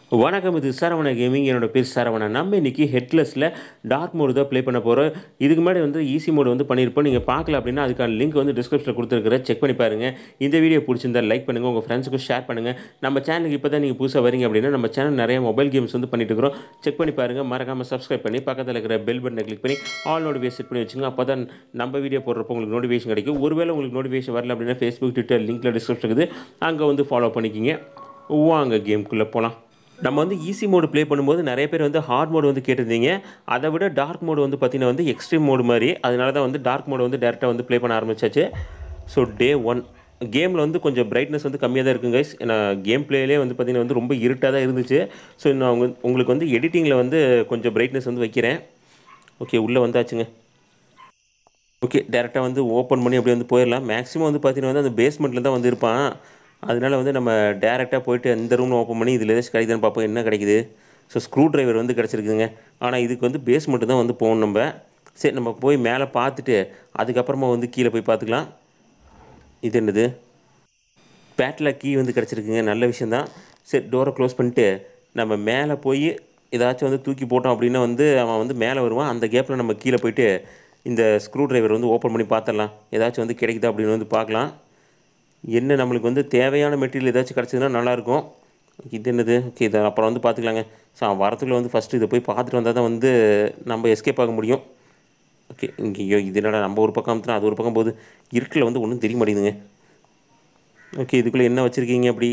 வணக்கம் இது சரவண கேமிங் என்னோட பேர் சரவணன் நம்ம இன்றைக்கி ஹெட்லெஸில் டார்க் மோடு தான் ப்ளே பண்ண போகிறோம் இதுக்கு முன்னாடி வந்து ஈஸி மோடு வந்து பண்ணியிருப்போம் நீங்கள் பார்க்கல அப்படின்னா அதுக்கான லிங்க் வந்து டிஸ்கிரிப்ஷனில் கொடுத்துருக்குறேன் செக் பண்ணி பாருங்கள் இந்த வீடியோ பிடிச்சிருந்தா லைக் பண்ணுங்கள் உங்கள் ஃப்ரெண்ட்ஸுக்கும் ஷேர் பண்ணுங்கள் நம்ம சேனலுக்கு இப்போ தான் நீங்கள் புதுசாக வரீங்க அப்படின்னா நம்ம சேனல் நிறைய மொபைல் கேம்ஸ் வந்து பண்ணிட்டு இருக்கிறோம் செக் பண்ணி பாருங்கள் மறக்காமல் சப்ஸ்கிரைப் பண்ணி பக்கத்தில் இருக்கிற பெல் பட்டனை கிளிக் பண்ணி ஆல் நோட்டிஃபிகேஷன் செட் பண்ணி வச்சுங்க அப்போ தான் நம்ம வீடியோ போடுறப்போ உங்களுக்கு நோட்டிஃபிகேஷன் கிடைக்கும் ஒருவேளை உங்களுக்கு நோட்டிஃபிகேஷன் வரல அப்படின்னா ஃபேஸ்புக் ட்விட்டர் லிங்க்கில் டிஸ்கிரிப்ஷன் இருக்குது அங்கே வந்து ஃபாலோ பண்ணிக்கிங்க வாங்க கேம்குள்ளே போகலாம் நம்ம வந்து ஈஸி மோடு ப்ளே பண்ணும்போது நிறைய பேர் வந்து ஹார்ட் மோடு வந்து கேட்டிருந்தீங்க அதை விட டார்க் மோடு வந்து பார்த்திங்கன்னா வந்து எக்ஸ்ட்ரீம் மோடு மாதிரி அதனால தான் வந்து டார்க் மோடு வந்து டேரெக்டாக வந்து ப்ளே பண்ண ஆரம்பிச்சாச்சு ஸோ டே ஒன் கேமில் வந்து கொஞ்சம் பிரைட்னஸ் வந்து கம்மியாக தான் இருக்குங்க guys. ஏன்னா கேம் பிளேலே வந்து பார்த்திங்கன்னா வந்து ரொம்ப இருட்டாக தான் இருந்துச்சு ஸோ நான் உங்க உங்களுக்கு வந்து எடிட்டிங்கில் வந்து கொஞ்சம் பிரைட்னஸ் வந்து வைக்கிறேன் ஓகே உள்ளே வந்தாச்சுங்க ஓகே டேரெக்டாக வந்து ஓப்பன் பண்ணி அப்படியே வந்து போயிடலாம் மேக்ஸிமம் வந்து பார்த்தீங்கன்னா வந்து அந்த பேஸ்மெண்ட்டில் தான் வந்து இருப்பான் அதனால வந்து நம்ம டேரெக்டாக போயிட்டு இந்த ரூம் ஓப்பன் பண்ணி இதில் ஏதாச்சும் கிடைக்குதுன்னு பார்ப்போம் என்ன கிடைக்குது ஸோ ஸ்க்ரூ டிரைவர் வந்து கிடச்சிருக்குங்க ஆனால் இதுக்கு வந்து பேஸ்மெண்ட்டு தான் வந்து போகணும் நம்ம சரி நம்ம போய் மேலே பார்த்துட்டு அதுக்கப்புறமா வந்து கீழே போய் பார்த்துக்கலாம் இது என்னது பேட்டில் கீ வந்து கிடச்சிருக்குங்க நல்ல விஷயந்தான் சரி டோரை க்ளோஸ் பண்ணிட்டு நம்ம மேலே போய் ஏதாச்சும் வந்து தூக்கி போட்டோம் அப்படின்னா வந்து அவன் வந்து மேலே வருவான் அந்த கேப்பில் நம்ம கீழே போயிட்டு இந்த ஸ்க்ரூ டிரைவர் வந்து ஓப்பன் பண்ணி பார்த்துடலாம் ஏதாச்சும் வந்து கிடைக்குதா அப்படின்னு வந்து பார்க்கலாம் என்ன நம்மளுக்கு வந்து தேவையான மெட்டீரியல் ஏதாச்சும் கிடச்சதுன்னா நல்லாயிருக்கும் இது என்னது ஓகே இதை அப்புறம் வந்து பார்த்துக்கலாங்க ஸோ அவன் வரத்துக்குள்ள வந்து ஃபஸ்ட்டு இதை போய் பார்த்துட்டு வந்தால் தான் வந்து நம்ம எஸ்கேப் ஆக முடியும் ஓகே இங்கே ஐயோ இது என்னடா நம்ம ஒரு பக்கம் அமுத்துனா அது ஒரு பக்கம் போகுது இருட்டில் வந்து ஒன்றும் தெரிய மாட்டேங்குதுங்க ஓகே இதுக்குள்ளே என்ன வச்சுருக்கீங்க அப்படி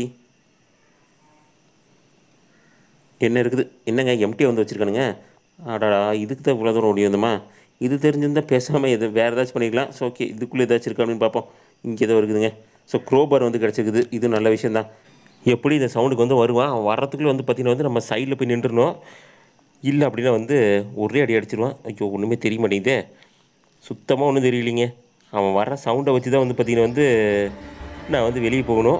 என்ன இருக்குது என்னங்க எம்டியாக வந்து வச்சுருக்கானுங்க அடாடா இதுக்கு தான் இவ்வளோ தூரம் ஓடி வந்தோமா இது தெரிஞ்சிருந்தால் பேசாமல் எது வேறு ஏதாச்சும் பண்ணிக்கலாம் ஸோ ஓகே இதுக்குள்ளே ஏதாச்சும் இருக்கா அப்படின்னு பார்ப்போம் இங்கே ஏதோ இருக்குதுங்க ஸோ க்ரோபார் வந்து கிடச்சிருக்குது இது நல்ல விஷயந்தான் எப்படி இந்த சவுண்டுக்கு வந்து வருவான் அவன் வர்றதுக்குள்ளே வந்து பார்த்திங்கன்னா வந்து நம்ம சைடில் போய் நின்றுடணும் இல்லை அப்படின்னா வந்து ஒரே அடி அடிச்சிருவான் ஐயோ ஒன்றுமே தெரிய மாட்டேங்குதே சுத்தமாக ஒன்றும் தெரியலைங்க அவன் வர்ற சவுண்டை வச்சு தான் வந்து பார்த்திங்கன்னா வந்து நான் வந்து வெளியே போகணும்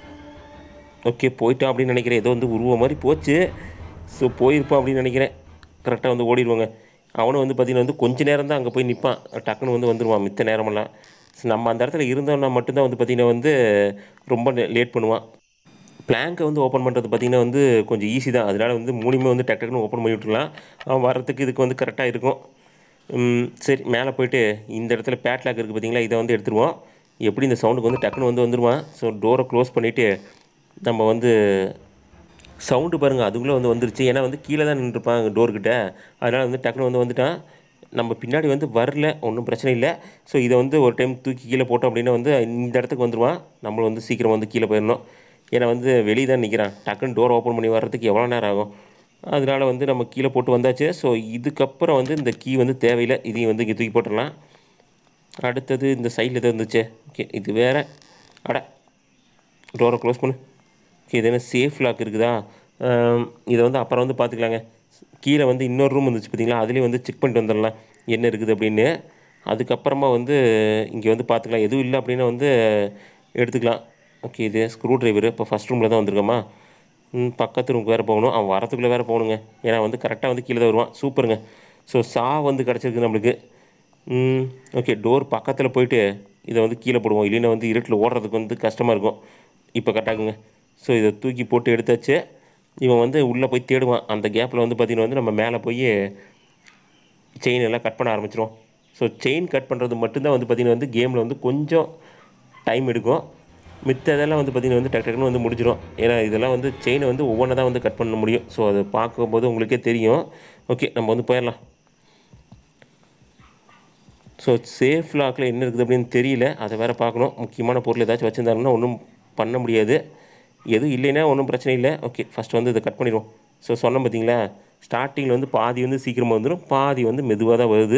ஓகே போயிட்டான் அப்படின்னு நினைக்கிறேன் ஏதோ வந்து உருவ மாதிரி போச்சு ஸோ போயிருப்பான் அப்படின்னு நினைக்கிறேன் கரெக்டாக வந்து ஓடிடுவாங்க அவனும் வந்து பார்த்திங்கன்னா வந்து கொஞ்ச நேரம் தான் அங்கே போய் நிற்பான் டக்குன்னு வந்து வந்துடுவான் மித்த நேரமெல்லாம் ஸோ நம்ம அந்த இடத்துல இருந்தோம்னா மட்டும்தான் வந்து பார்த்திங்கன்னா வந்து ரொம்ப லேட் பண்ணுவான் பிளாங்கை வந்து ஓப்பன் பண்ணுறது பார்த்திங்கன்னா வந்து கொஞ்சம் ஈஸி தான் அதனால் வந்து மூணுமே வந்து டக்கு டக்குன்னு ஓப்பன் பண்ணி விட்டுருலாம் அவன் வர்றதுக்கு இதுக்கு வந்து கரெக்டாக இருக்கும் ம், சரி மேலே போயிட்டு இந்த இடத்துல பேட்லாக் இருக்குது பார்த்தீங்களா இதை வந்து எடுத்துருவோம் எப்படி இந்த சவுண்டுக்கு வந்து டக்குன்னு வந்து வந்துடுவான் ஸோ டோரை க்ளோஸ் பண்ணிவிட்டு நம்ம வந்து சவுண்டு பாருங்கள் அதுக்குள்ளே வந்து வந்துருச்சு ஏன்னா வந்து கீழே தான் நின்றுருப்பான் டோர்கிட்ட அதனால் வந்து டக்குன்னு வந்து வந்துட்டான் நம்ம பின்னாடி வந்து வரல ஒன்றும் பிரச்சனை இல்லை ஸோ இதை வந்து ஒரு டைம் தூக்கி கீழே போட்டோம் அப்படின்னா வந்து இந்த இடத்துக்கு வந்துடுவான் நம்மளும் வந்து சீக்கிரம் வந்து கீழே போயிடணும் ஏன்னா வந்து வெளியே தான் நிற்கிறான் டக்குன்னு டோர் ஓப்பன் பண்ணி வர்றதுக்கு எவ்வளோ நேரம் ஆகும் அதனால் வந்து நம்ம கீழே போட்டு வந்தாச்சு ஸோ இதுக்கப்புறம் வந்து இந்த கீ வந்து தேவையில்லை இதையும் வந்து இங்கே தூக்கி போட்டுடலாம் அடுத்தது இந்த சைடில் எது இருந்துச்சு ஓகே இது வேறு அட டோரை க்ளோஸ் பண்ணு ஓகே இது என்ன சேஃப் லாக் இருக்குதா ஆம், இதை வந்து அப்புறம் வந்து பார்த்துக்கலாங்க கீழே வந்து இன்னொரு ரூம் இருந்துச்சு பார்த்தீங்களா அதுலேயும் வந்து செக் பண்ணிட்டு வந்துடலாம் என்ன இருக்குது அப்படின்னு அதுக்கப்புறமா வந்து இங்கே வந்து பார்த்துக்கலாம் எதுவும் இல்லை அப்படின்னா வந்து எடுத்துக்கலாம் ஓகே இது ஸ்க்ரூ டிரைவர் இப்போ ஃபஸ்ட் ரூமில் தான் வந்திருக்கோமா ம், பக்கத்து ரூமுக்கு வேறு போகணும் அவன் வரத்துக்குள்ளே வேறு போகணுங்க ஏன்னா வந்து கரெக்டாக வந்து கீழே தான் வருவான் சூப்பருங்க ஸோ சா வந்து கிடச்சிருக்கு நம்மளுக்கு ம், ஓகே டோர் பக்கத்தில் போயிட்டு இதை வந்து கீழே போடுவோம் இல்லைன்னா வந்து இருட்டில் ஓடுறதுக்கு வந்து கஷ்டமாக இருக்கும் இப்போ கரெக்டாகுங்க ஸோ இதை தூக்கி போட்டு எடுத்தாச்சு இவன் வந்து உள்ளே போய் தேடுவான் அந்த கேப்பில் வந்து பார்த்திங்கன்னா வந்து நம்ம மேலே போய் செயின் எல்லாம் கட் பண்ண ஆரம்பிச்சிரும் ஸோ செயின் கட் பண்ணுறது மட்டும்தான் வந்து பார்த்திங்கன்னா வந்து கேமில் வந்து கொஞ்சம் டைம் எடுக்கும் மித்த இதெல்லாம் வந்து பார்த்திங்கன்னா வந்து டக்கு டக்குன்னு வந்து முடிஞ்சிடும் ஏன்னா இதெல்லாம் வந்து செயினை வந்து ஒவ்வொன்றா தான் வந்து கட் பண்ண முடியும் ஸோ அதை பார்க்கும்போது உங்களுக்கே தெரியும் ஓகே நம்ம வந்து போயிடலாம் ஸோ சேஃப் லாக்கில் என்ன இருக்குது அப்படின்னு தெரியல அதை வேறு பார்க்கணும் முக்கியமான பொருள் ஏதாச்சும் வச்சுருந்தாங்கன்னா ஒன்றும் பண்ண முடியாது எதுவும் இல்லைன்னா ஒன்றும் பிரச்சனை இல்லை ஓகே ஃபஸ்ட் வந்து இதை கட் பண்ணிடுவோம் ஸோ சொன்னோம் பார்த்தீங்களா ஸ்டார்டிங்கில் வந்து பாதி வந்து சீக்கிரமாக வந்துடும் பாதி வந்து மெதுவாக தான் வருது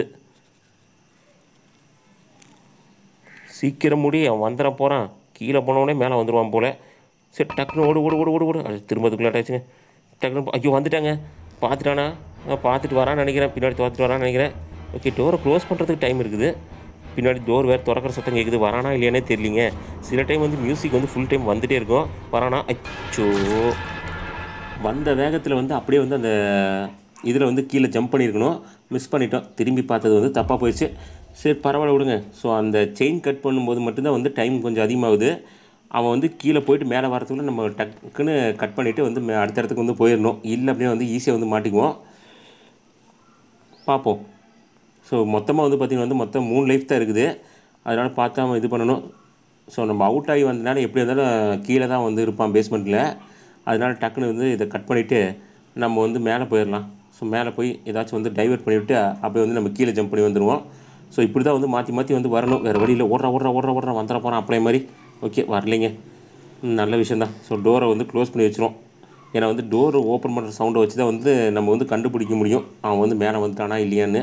சீக்கிரம் முடி அவன் வந்துட போகிறான் கீழே போனவொடனே மேலே வந்துடுவான் போல் சரி டக்குன்னு ஓடு ஓடு ஓடு ஓடு ஓடு அது திரும்ப அதுக்குள்ளாட்டாச்சுங்க டக்குன்னு ஐயோ வந்துட்டாங்க பார்த்துட்டானா நான் பார்த்துட்டு வரான்னு நினைக்கிறேன் பின்னாடி பார்த்துட்டு வரான்னு நினைக்கிறேன் ஓகே டோரை க்ளோஸ் பண்ணுறதுக்கு டைம் இருக்குது பின்னாடி டோர் வேறு திறக்கிற சத்தம் கேட்குது வரானா இல்லையானே தெரியலிங்க சில டைம் வந்து மியூசிக் வந்து ஃபுல் டைம் வந்துகிட்டே இருக்கும் வரானா அச்சோ வந்த வேகத்தில் வந்து அப்படியே வந்து அந்த இதில் வந்து கீழே ஜம்ப் பண்ணியிருக்கணும் மிஸ் பண்ணிட்டோம் திரும்பி பார்த்தது வந்து தப்பாக போயிடுச்சு சரி பரவாயில்ல விடுங்க ஸோ அந்த செயின் கட் பண்ணும்போது மட்டும்தான் வந்து டைம் கொஞ்சம் அதிகமாகுது அவன் வந்து கீழே போயிட்டு மேலே வரதுக்குள்ள நம்ம டக்குன்னு கட் பண்ணிவிட்டு வந்து மே- அடுத்த இடத்துக்கு வந்து போயிடணும் இல்லை அப்படியே வந்து ஈஸியாக வந்து மாட்டிக்குவோம் பார்ப்போம் ஸோ மொத்தமாக வந்து பார்த்திங்கன்னா வந்து மொத்தம் மூணு லைஃப் தான் இருக்குது அதனால் பார்த்து அவன் இது பண்ணணும் ஸோ நம்ம அவுட் ஆகி வந்தனால எப்படி இருந்தாலும் கீழே தான் வந்து இருப்பான் பேஸ்மெண்ட்டில் அதனால் டக்குன்னு வந்து இதை கட் பண்ணிவிட்டு நம்ம வந்து மேலே போயிடலாம் ஸோ மேலே போய் ஏதாச்சும் வந்து டைவர்ட் பண்ணிவிட்டு அப்படியே வந்து நம்ம கீழே ஜம்ப் பண்ணி வந்துடுவோம் ஸோ இப்படி தான் வந்து மாற்றி மாற்றி வந்து வரணும் வேறு வழியில் ஓடுற ஓடுற ஓடுற ஓடுற வந்துட போகிறான் அப்படியே மாதிரி ஓகே வரலைங்க ம், நல்ல விஷயந்தான் ஸோ டோரை வந்து க்ளோஸ் பண்ணி வச்சிரும் ஏன்னா வந்து டோர் ஓப்பன் பண்ணுற சவுண்டை வச்சு தான் வந்து நம்ம வந்து கண்டுபிடிக்க முடியும் அவன் வந்து மேலே வந்துட்டானா இல்லையான்னு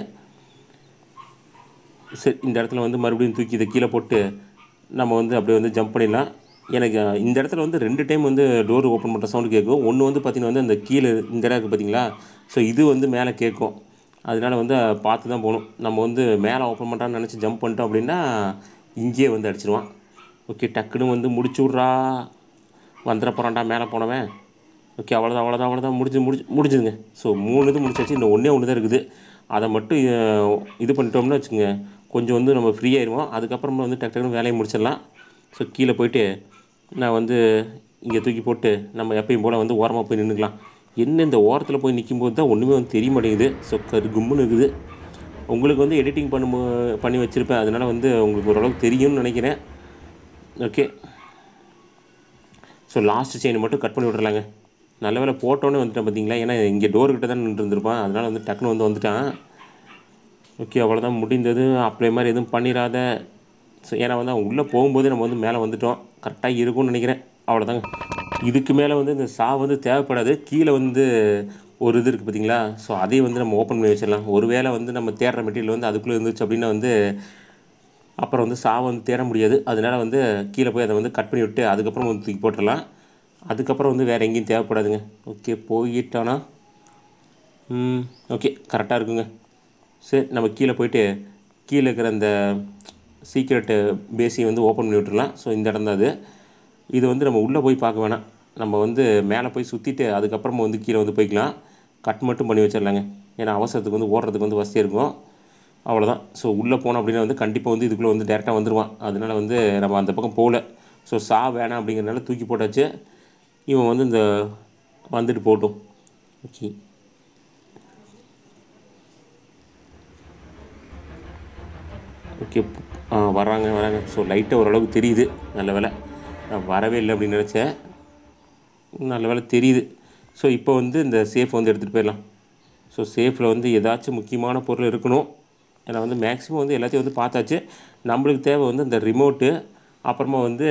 சரி இந்த இடத்துல வந்து மறுபடியும் தூக்கி இதை கீழே போட்டு நம்ம வந்து அப்படியே வந்து ஜம்ப் பண்ணிடலாம் எனக்கு அஹ், இந்த இடத்துல வந்து ரெண்டு டைம் வந்து டோர் ஓப்பன் பண்ணுற சவுண்டு கேட்கும் ஒன்று வந்து பார்த்திங்கன்னா வந்து அந்த கீழே இந்த இடம் இருக்குது பார்த்தீங்களா ஸோ இது வந்து மேலே கேட்கும் அதனால வந்து அஹ், பார்த்து தான் போகணும் நம்ம வந்து மேலே ஓப்பன் பண்ணுறான்னு நினச்சி ஜம்ப் பண்ணிட்டோம் அப்படின்னா இங்கேயே வந்து அடிச்சிருவான் ஓகே டக்குன்னு வந்து முடிச்சு விட்றா வந்துட போகிறான்டா மேலே போனவன் ஓகே அவ்வளோதான் அவ்வளோதான் அவ்வளோதான் முடிஞ்சு முடிஞ்சு முடிஞ்சுதுங்க ஸோ மூணு இது முடிச்சாச்சு இன்னும் ஒன்றே ஒன்று தான் இருக்குது அதை மட்டும் அஹ், இது பண்ணிட்டோம்னா வச்சுங்க கொஞ்சம் வந்து நம்ம ஃப்ரீ ஆயிடுவோம் அதுக்கப்புறமா வந்து டக்கு டக்குன்னு வேலையை முடிச்சிடலாம் ஸோ கீழே போயிட்டு நான் வந்து இங்கே தூக்கி போட்டு நம்ம எப்பயும் போல் வந்து ஓரமாக போய் நின்றுக்கலாம் என்ன இந்த ஓரத்தில் போய் நிற்கும்போது தான் ஒன்றுமே வந்து தெரிய மாட்டேங்குது ஸோ கரு கும்முன்னு இருக்குது உங்களுக்கு வந்து எடிட்டிங் பண்ணும்போ பண்ணி வச்சுருப்பேன் அதனால் வந்து உங்களுக்கு ஓரளவுக்கு தெரியும்னு நினைக்கிறேன் ஓகே ஸோ லாஸ்ட் செயின் மட்டும் கட் பண்ணி விட்றலாங்க நல்ல வேலை போட்டோன்னே வந்துட்டேன் பார்த்தீங்களா ஏன்னா இங்கே டோர்கிட்ட தான் நின்று இருந்திருப்பான் அதனால் வந்து டக்குன்னு வந்து வந்துட்டான் ஓகே அவ்வளோதான் முடிந்தது அப்ளை மாதிரி எதுவும் பண்ணிடாத ஸோ ஏன்னா வந்து அவன் உள்ளே போகும்போது நம்ம வந்து மேலே வந்துட்டோம் கரெக்டாக இருக்கும்னு நினைக்கிறேன் அவ்வளோதாங்க இதுக்கு மேலே வந்து இந்த சா வந்து தேவைப்படாது கீழே வந்து ஒரு இது இருக்குது பார்த்தீங்களா ஸோ அதையும் வந்து நம்ம ஓப்பன் பண்ணி வச்சிடலாம் ஒருவேளை வந்து நம்ம தேடுற மெட்டீரியல் வந்து அதுக்குள்ளே இருந்துச்சு அப்படின்னா வந்து அப்புறம் வந்து சா வந்து தேட முடியாது அதனால் வந்து கீழே போய் அதை வந்து கட் பண்ணி விட்டு அதுக்கப்புறம் வந்து தூக்கி போட்டுடலாம் அதுக்கப்புறம் வந்து வேறு எங்கேயும் தேவைப்படாதுங்க ஓகே போயிட்டானா ம் ஓகே கரெக்டாக இருக்குங்க சரி நம்ம கீழே போயிட்டு கீழே இருக்கிற அந்த சீக்ரெட்டு பேஸையும் வந்து ஓப்பன் பண்ணி விட்டுறலாம் ஸோ இந்த இடம் தான் அது இது வந்து நம்ம உள்ளே போய் பார்க்க வேணாம் நம்ம வந்து மேலே போய் சுற்றிட்டு அதுக்கப்புறமா வந்து கீழே வந்து போய்க்கலாம் கட் மட்டும் பண்ணி வச்சிடலாங்க ஏன்னா அவசரத்துக்கு வந்து ஓடுறதுக்கு வந்து வசதியாக இருக்கும் அவ்வளோதான் ஸோ உள்ளே போனோம் அப்படின்னா வந்து கண்டிப்பாக வந்து இதுக்குள்ளே வந்து டேரெக்டாக வந்துடுவான் அதனால் வந்து நம்ம அந்த பக்கம் போகல ஸோ சா வேணாம் அப்படிங்கிறனால தூக்கி போட்டாச்சு இவன் வந்து இந்த வந்துட்டு போகட்டும் ஓகே ஓகே ஆ வராங்க வராங்க ஸோ லைட்டாக ஓரளவுக்கு தெரியுது நல்ல வேலை நான் வரவே இல்லை அப்படின்னு நினச்சேன் நல்ல வேலை தெரியுது ஸோ இப்போ வந்து இந்த சேஃப் வந்து எடுத்துகிட்டு போயிடலாம் ஸோ சேஃபில் வந்து ஏதாச்சும் முக்கியமான பொருள் இருக்கணும் ஏன்னா வந்து மேக்ஸிமம் வந்து எல்லாத்தையும் வந்து பார்த்தாச்சு நம்மளுக்கு தேவை வந்து இந்த ரிமோட்டு அப்புறமா வந்து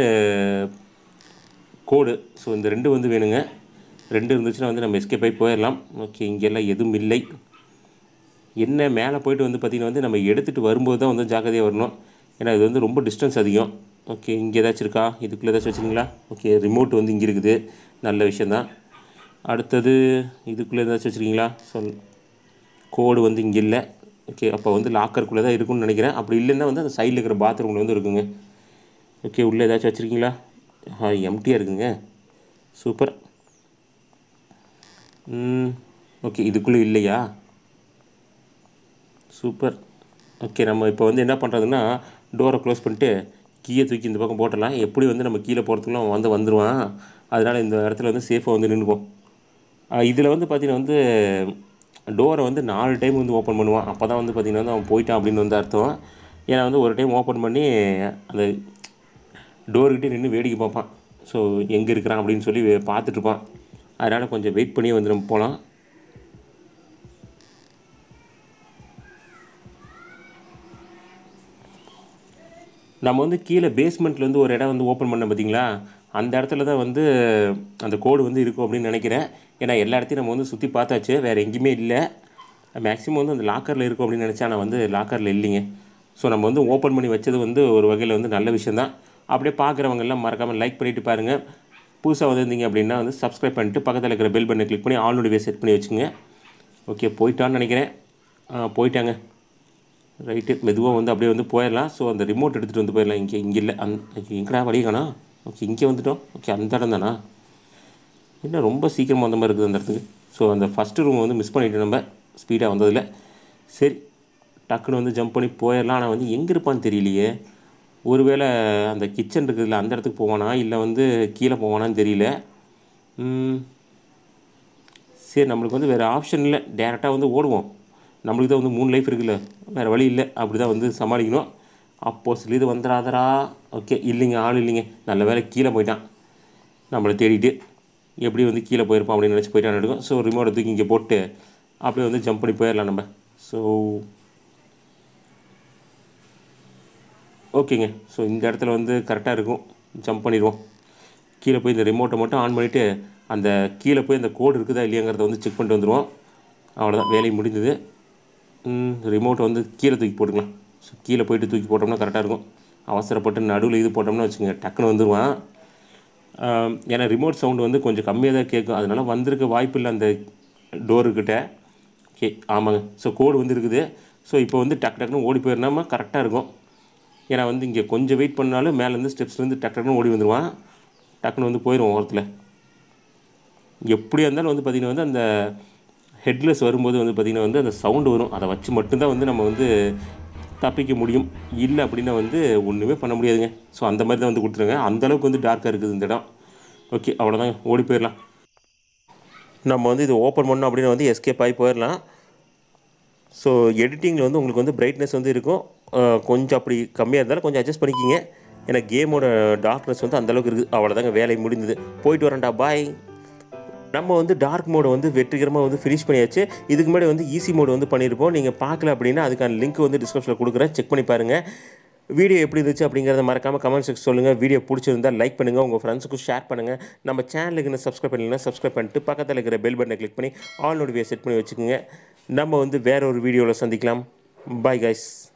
கோடு ஸோ இந்த ரெண்டு வந்து வேணுங்க ரெண்டு இருந்துச்சுன்னா வந்து நம்ம எஸ்கேப் ஆகி போயிடலாம் ஓகே இங்கெல்லாம் எதுவும் இல்லை என்ன மேலே போயிட்டு வந்து பார்த்திங்கன்னா வந்து நம்ம எடுத்துகிட்டு வரும்போது தான் வந்து ஜாக்கிரதையாக வரணும் ஏன்னா இது வந்து ரொம்ப டிஸ்டன்ஸ் அதிகம் ஓகே இங்கே ஏதாச்சும் இருக்கா இதுக்குள்ளே ஏதாச்சும் வச்சுருங்களா ஓகே ரிமோட் வந்து இங்கே இருக்குது நல்ல விஷயந்தான் அடுத்தது இதுக்குள்ளே ஏதாச்சும் வச்சுருக்கீங்களா சொல் கோடு வந்து இங்கே இல்லை ஓகே அப்போ வந்து லாக்கருக்குள்ளே தான் இருக்கும்னு நினைக்கிறேன் அப்படி இல்லைன்னா வந்து அந்த சைடில் இருக்கிற பாத்ரூமில் வந்து இருக்குங்க ஓகே உள்ளே ஏதாச்சும் வச்சுருக்கீங்களா ஆ எம்டியாக இருக்குங்க சூப்பர் ம் ஓகே இதுக்குள்ளே இல்லையா சூப்பர் ஓகே நம்ம இப்போ வந்து என்ன பண்ணுறதுன்னா டோரை க்ளோஸ் பண்ணிட்டு கீயை தூக்கி இந்த பக்கம் போட்டுடலாம் எப்படி வந்து நம்ம கீழே போகிறதுக்குள்ள அவன் வந்து வந்துடுவான் அதனால் இந்த இடத்துல வந்து சேஃபாக வந்து நின்றுக்கும் இதில் வந்து பார்த்திங்கன்னா வந்து டோரை வந்து நாலு டைம் வந்து ஓப்பன் பண்ணுவான் அப்போ தான் வந்து பார்த்திங்கன்னா வந்து அவன் போயிட்டான் அப்படின்னு வந்து அர்த்தம் ஏன்னா வந்து ஒரு டைம் ஓப்பன் பண்ணி அந்த டோர்கிட்டே நின்று வேடிக்கை பார்ப்பான் ஸோ எங்கே இருக்கிறான் அப்படின்னு சொல்லி பார்த்துட்ருப்பான் அதனால் கொஞ்சம் வெயிட் பண்ணி வந்து நம்ம போகலாம் நம்ம வந்து கீழே பேஸ்மெண்ட்டில் வந்து ஒரு இடம் வந்து ஓப்பன் பண்ண பார்த்தீங்களா அந்த இடத்துல தான் வந்து அந்த கோடு வந்து இருக்கும் அப்படின்னு நினைக்கிறேன் ஏன்னா எல்லா இடத்தையும் நம்ம வந்து சுற்றி பார்த்தாச்சு வேறு எங்கேயுமே இல்லை மேக்ஸிமம் வந்து அந்த லாக்கரில் இருக்கும் அப்படின்னு நினச்சா நான் வந்து லாக்கரில் இல்லைங்க ஸோ நம்ம வந்து ஓப்பன் பண்ணி வச்சது வந்து ஒரு வகையில் வந்து நல்ல விஷயந்தான் அப்படியே பார்க்குறவங்க எல்லாம் மறக்காமல் லைக் பண்ணிவிட்டு பாருங்கள் புதுசாக வந்திருந்தீங்க அப்படின்னா வந்து சப்ஸ்கிரைப் பண்ணிட்டு பக்கத்தில் இருக்கிற பெல் பட்டனை கிளிக் பண்ணி ஆல் நோட்டிஃபிகேஷன் செட் பண்ணி வச்சுங்க ஓகே போயிட்டான்னு நினைக்கிறேன் ஆ, போயிட்டாங்க ரைட்டு மெதுவாக வந்து அப்படியே வந்து போயிடலாம் ஸோ அந்த ரிமோட் எடுத்துகிட்டு வந்து போயிடலாம் இங்கே இங்கே இல்லை அந் எங்கடா வழி காணா ஓகே இங்கே வந்துட்டோம் ஓகே அந்த இடம் தானா என்ன ரொம்ப சீக்கிரமாக வந்த மாதிரி இருக்குது அந்த இடத்துக்கு ஸோ அந்த ஃபஸ்ட்டு ரூம் வந்து மிஸ் பண்ணிட்டு நம்ம ஸ்பீடாக வந்ததில் சரி டக்குன்னு வந்து ஜம்ப் பண்ணி போயிடலாம் ஆனால் வந்து எங்கே இருப்பான்னு தெரியலையே ஒருவேளை அந்த கிச்சன் இருக்குதுல்ல அந்த இடத்துக்கு போவானா இல்லை வந்து கீழே போவானான்னு தெரியல ம், சரி நம்மளுக்கு வந்து வேறு ஆப்ஷன் இல்லை டேரெக்டாக வந்து ஓடுவோம் நம்மளுக்கு தான் வந்து மூணு லைஃப் இருக்குல்ல வேறு வழி இல்லை அப்படி தான் வந்து சமாளிக்கணும் அப்போசிட்ல இது வந்துடாதரா ஓகே இல்லைங்க ஆள் இல்லைங்க நல்ல வேலை கீழே போயிட்டான் நம்மளை தேடிட்டு எப்படி வந்து கீழே போயிருப்பான் அப்படின்னு நினச்சி போயிட்டான் எடுக்கும் ஸோ ரிமோட்டை தூக்கி இங்கே போட்டு அப்படியே வந்து ஜம்ப் பண்ணி போயிடலாம் நம்ம ஸோ ஓகேங்க ஸோ இந்த இடத்துல வந்து கரெக்டாக இருக்கும் ஜம்ப் பண்ணிடுவோம் கீழே போய் இந்த ரிமோட்டை மட்டும் ஆன் பண்ணிவிட்டு அந்த கீழே போய் அந்த கோடு இருக்குதா இல்லையாங்கிறத வந்து செக் பண்ணிட்டு வந்துடுவோம் அவ்வளோதான் வேலை முடிந்தது ரிமோட்டை வந்து கீழே தூக்கி போட்டுக்கலாம் ஸோ கீழே போயிட்டு தூக்கி போட்டோம்னா கரெக்டாக இருக்கும் அவசரப்பட்டு நடுவில் இது போட்டோம்னா வச்சுங்க டக்குன்னு வந்துடுவான் ஆம், ஏன்னா ரிமோட் சவுண்டு வந்து கொஞ்சம் கம்மியாக தான் கேட்கும் அதனால வந்திருக்க வாய்ப்பு இல்லை அந்த டோருக்கிட்ட ஓகே ஆமாங்க ஸோ கோடு வந்து இருக்குது ஸோ இப்போ வந்து டக்கு டக்குன்னு ஓடி போயிடனாம கரெக்டாக இருக்கும் ஏன்னா வந்து இங்கே கொஞ்சம் வெயிட் பண்ணாலும் மேலேருந்து ஸ்டெப்ஸ்லேருந்து டக்கு டக்குன்னு ஓடி வந்துடுவான் டக்குன்னு வந்து போயிடுவோம் ஓரத்தில் எப்படியா இருந்தாலும் வந்து பார்த்திங்கன்னா வந்து அந்த ஹெட்லெஸ் வரும்போது வந்து பார்த்திங்கன்னா வந்து அந்த சவுண்டு வரும் அதை வச்சு மட்டும்தான் வந்து நம்ம வந்து தப்பிக்க முடியும் இல்லை அப்படின்னா வந்து ஒன்றுமே பண்ண முடியாதுங்க ஸோ அந்த மாதிரி தான் வந்து கொடுத்துருங்க அந்த அளவுக்கு வந்து டார்க்காக இருக்குது இந்த இடம் ஓகே அவ்வளோதான் ஓடி போயிடலாம் நம்ம வந்து இது ஓப்பன் பண்ணோம் அப்படின்னா வந்து எஸ்கேப் ஆகி போயிடலாம் ஸோ எடிட்டிங்கில் வந்து உங்களுக்கு வந்து பிரைட்னஸ் வந்து இருக்கும் அஹ் கொஞ்சம் அப்படி கம்மியாக இருந்தாலும் கொஞ்சம் அட்ஜஸ்ட் பண்ணிக்கிங்க ஏன்னா கேமோட டார்க்னஸ் வந்து அந்தளவுக்கு இருக்குது அவ்வளோதாங்க வேலை முடிந்தது போயிட்டு வரேன்டா பாய் நம்ம வந்து டார்க் மோடை வந்து வெற்றிகரமாக வந்து ஃபினிஷ் பண்ணியாச்சு இதுக்கு முன்னாடி வந்து ஈஸி மோடு வந்து பண்ணியிருப்போம் நீங்கள் பார்க்கல அப்படின்னா அதுக்கான லிங்க் வந்து டிஸ்கிரிப்ஷனில் கொடுக்குறேன் செக் பண்ணி பாருங்கள் வீடியோ எப்படி இருந்துச்சு அப்படிங்கிறத மறக்காமல் கமெண்ட் செக்ஷன் சொல்லுங்கள் வீடியோ பிடிச்சிருந்தா லைக் பண்ணுங்கள் உங்கள் ஃப்ரெண்ட்ஸுக்கும் ஷேர் பண்ணுங்கள் நம்ம சேனலுக்கு இன்னும் சப்ஸ்கிரைப் பண்ணலாம் சப்ஸ்கிரைப் பண்ணிட்டு பக்கத்தில் இருக்கிற பெல் பட்டனை கிளிக் பண்ணி ஆல் நோட்டிஃபிகேஷன் செட் பண்ணி வச்சுக்கோங்க நம்ம வந்து வேற ஒரு வீடியோவில் சந்திக்கலாம் பாய் கைஸ்